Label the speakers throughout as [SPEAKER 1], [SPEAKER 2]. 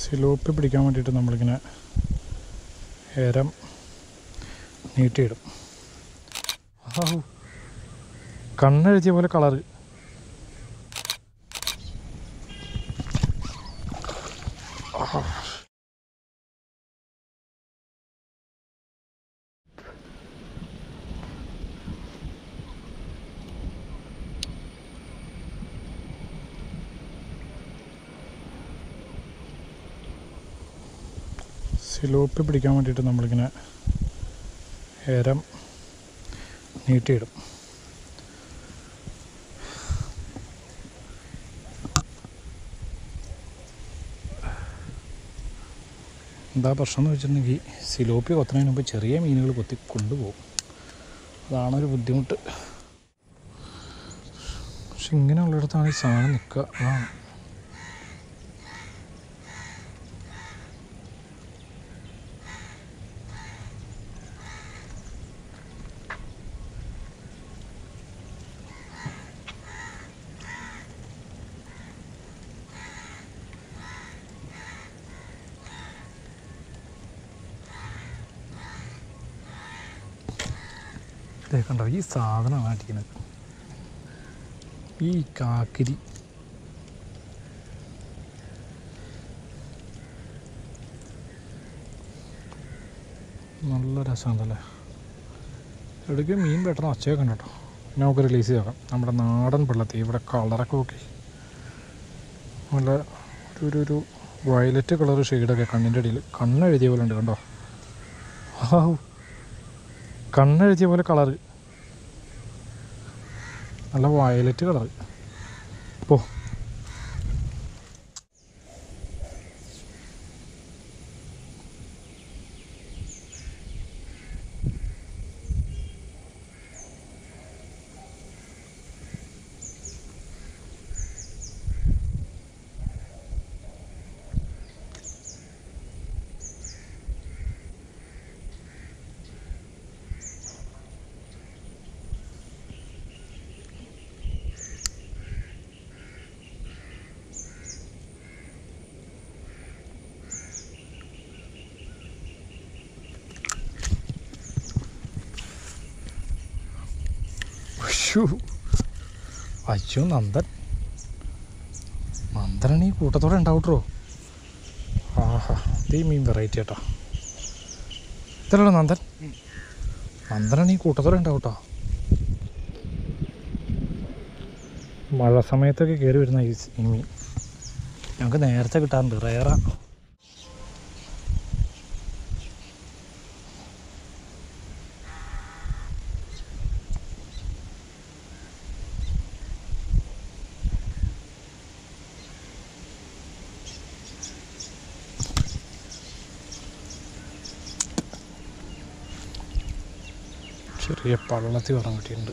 [SPEAKER 1] സിലോപ്പി പിടിക്കാൻ വേണ്ടിയിട്ട് നമ്മളിങ്ങനെ ഏരം നീട്ടിയിടും ഔ, കണ്ണെഴുതിയ പോലെ കളറ് സിലോപ്പി പിടിക്കാൻ വേണ്ടിയിട്ട് നമ്മളിങ്ങനെ ഏരം നീട്ടിയിടും എന്താ പ്രശ്നം എന്ന് വെച്ചിട്ടുണ്ടെങ്കിൽ സിലോപ്പി കൊത്തുന്നതിന് മുമ്പ് ചെറിയ മീനുകൾ കൊത്തി കൊണ്ടുപോകും അതാണൊരു ബുദ്ധിമുട്ട് പക്ഷെ ഇങ്ങനെയുള്ളിടത്താണ് ഈ സാധനം നിൽക്കുക അതാണ് ദേ കണ്ടോ ഈ സാധനമാണ് അടിക്കുന്നത് ഈ കാക്കിരി നല്ല രസമുണ്ടല്ലേ ഇടയ്ക്ക് മീൻ പെട്ടെന്ന് ഒച്ചയൊക്കെ ഉണ്ട് കേട്ടോ പിന്നെ നമുക്ക് റിലീസ് ചെയ്യാം നമ്മുടെ നാടൻ വെള്ളത്തിൽ ഇവിടെ കളറൊക്കെ നോക്കി നല്ല ഒരു ഒരു ഒരു വയലറ്റ് കളർ ഷെയ്ഡൊക്കെ കണ്ണിൻ്റെ അടിയിൽ കണ്ണെഴുതിയ പോലെ ഉണ്ട് കണ്ടോ ഹാവൂ കണ്ണെഴുതിയ പോലെ കളറ് നല്ല വയലറ്റ് കളറ് പോ ഉശ്ശൂ. അയ്യോ നന്ദൻ നന്ദനാണ് ഈ കൂട്ടത്തോടെ ഉണ്ടാവട്ടോ ആഹാ ഇത് ഈ മീൻ വെറൈറ്റി കേട്ടോ ഇതല്ലോ നന്ദൻ നന്ദനാണ് ഈ കൂട്ടത്തോടെ ഉണ്ടാവട്ടോ മഴ സമയത്തൊക്കെ കയറി വരുന്ന ഈ സ്- ഈ മീൻ ഞങ്ങൾക്ക് നേരത്തെ കിട്ടാറുണ്ട് റയറാ ചെറിയ പള്ളത്തി വറം കിട്ടിയിട്ടുണ്ട്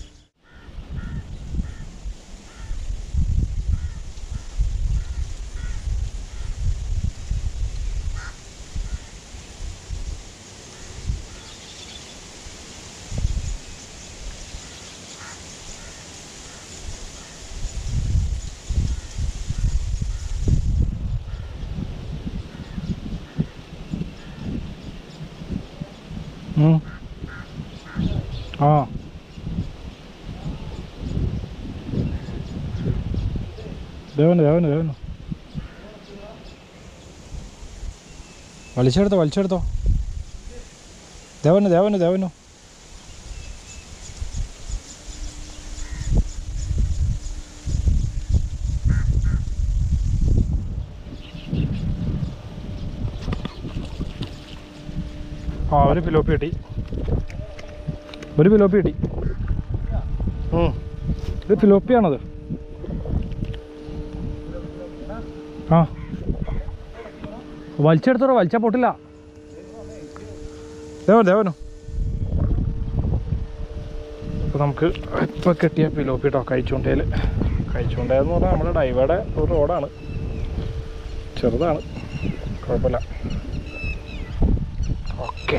[SPEAKER 1] ഉം. ആ ദേവന് ദേവന് ദേവന് വലിച്ചെടുത്തോ വലിച്ചെടുത്തോ ദേവന് ദേവന് ദേവനു ആ ഒരു പിലോപ്പി കിട്ടി ഒരു പിലോപ്പി കിട്ടി ഉം. ഇത് ഫിലോപ്പിയാണത് ആ വലിച്ചെടുത്തോ വലിച്ചാൽ പൊട്ടില്ല ദേവൻ ദേവനോ അപ്പോൾ നമുക്ക് ഇപ്പോൾ കിട്ടിയ പിലോപ്പി കേട്ടോ കഴിച്ചുകൊണ്ടേൽ കഴിച്ചുകൊണ്ടേന്ന് പറഞ്ഞാൽ നമ്മുടെ ഡൈവയുടെ ഒരു റോഡാണ് ചെറുതാണ് കുഴപ്പമില്ല ഓക്കേ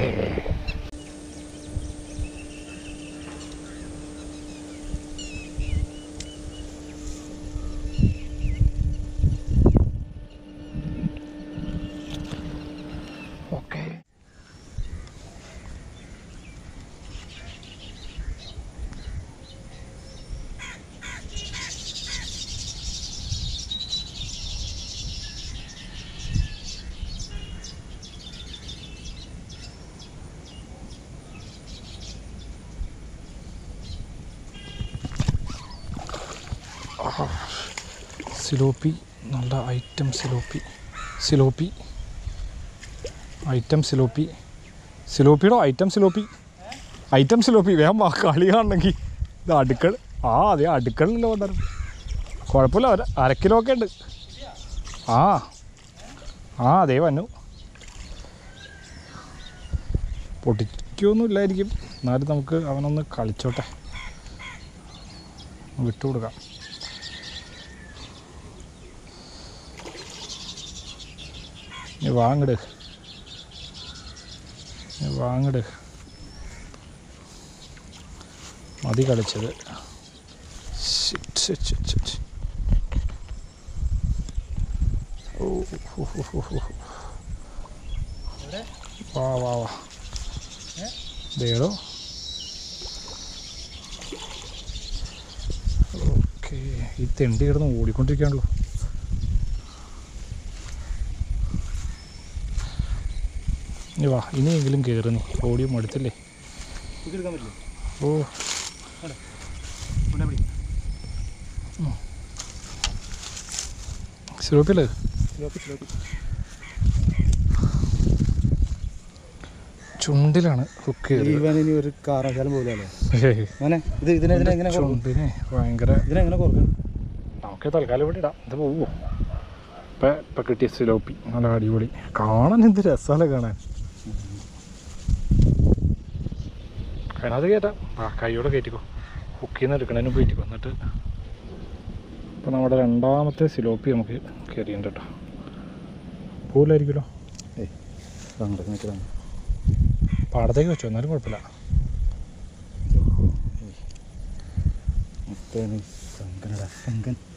[SPEAKER 1] സിലോപ്പി നല്ല ഐറ്റം സിലോപ്പി സിലോപ്പി ഐറ്റം സിലോപ്പി സിലോപ്പിയുടെ ഐറ്റം സിലോപ്പി ഐറ്റം സിലോപ്പി വേഗം വാ കളി കാണണമെങ്കിൽ ഇത് അടുക്കൾ ആ അതെ അടുക്കളല്ലോ കൊണ്ടുവരും കുഴപ്പമില്ല ഒരു അര കിലോ ഒക്കെ ഉണ്ട് ആ ആ അതേ വന്നു പൊട്ടിക്കൊന്നുമില്ലായിരിക്കും എന്നാലും നമുക്ക് അവനൊന്ന് കളിച്ചോട്ടെ വിട്ടുകൊടുക്കാം നീ വാങ്ങിട് നീ വാങ്ങിട് മതി കളിച്ചത് Shit, shit, shit, shit. ഓ, ഹോ, ഹോ, ഹോ, ഹോ. വാ വാ വാ ദേടോ ഓക്കെ ഈ തെണ്ടി കിടന്ന് ഓടിക്കൊണ്ടിരിക്കുകയാണല്ലോ ഇനി വാ ഇനിയെങ്കിലും കയറുന്നു ഓടി മടുത്തില്ലേ
[SPEAKER 2] എടുക്കാൻ പറ്റില്ല
[SPEAKER 1] ഓ സിറോപ്പില്ലേ
[SPEAKER 2] സ്ലോപ്പി സ്ലോപ്പി
[SPEAKER 1] ചുണ്ടിലാണ് ഹുക്ക് ചെയ്തത്
[SPEAKER 2] ഇവൻ ഇനി ഒരു കാരണവശാലും പോലെയല്ലേ
[SPEAKER 1] ഏയ്.
[SPEAKER 2] മോനെ ഇത് ഇതിനെ ഇതിനെ എങ്ങനെ കൊടുക്കും
[SPEAKER 1] ചുണ്ടിനെ ഭയങ്കര
[SPEAKER 2] ഇതിനെങ്ങനെ കൊടുക്കണം
[SPEAKER 1] നമുക്ക് തൽക്കാലം ഇവിടെ ഇടാം ഇത് പോവോ ഇപ്പം ഇപ്പം കിട്ടിയ സിലോപ്പി നല്ല അടിപൊളി കാണാൻ എന്ത് രസമല്ലേ കാണാൻ അതിനകത്ത് കയറ്റാം ആ കൈയോടെ കയറ്റിക്കോ ഹുക്കിൽ നിന്ന് എടുക്കണതിന് മുമ്പ് കയറ്റിക്കോ എന്നിട്ട് ഇപ്പം നമ്മുടെ രണ്ടാമത്തെ സിലോപ്പി നമുക്ക് കയറിയുണ്ട് കേട്ടോ പോലായിരിക്കുമല്ലോ
[SPEAKER 2] ഏയ് അങ്ങോട്ട് നിൽക്കണം
[SPEAKER 1] പാടത്തേക്ക് വെച്ചോ എന്നാലും കുഴപ്പമില്ല
[SPEAKER 2] മുത്തേന് സങ്കനടാ സങ്കൻ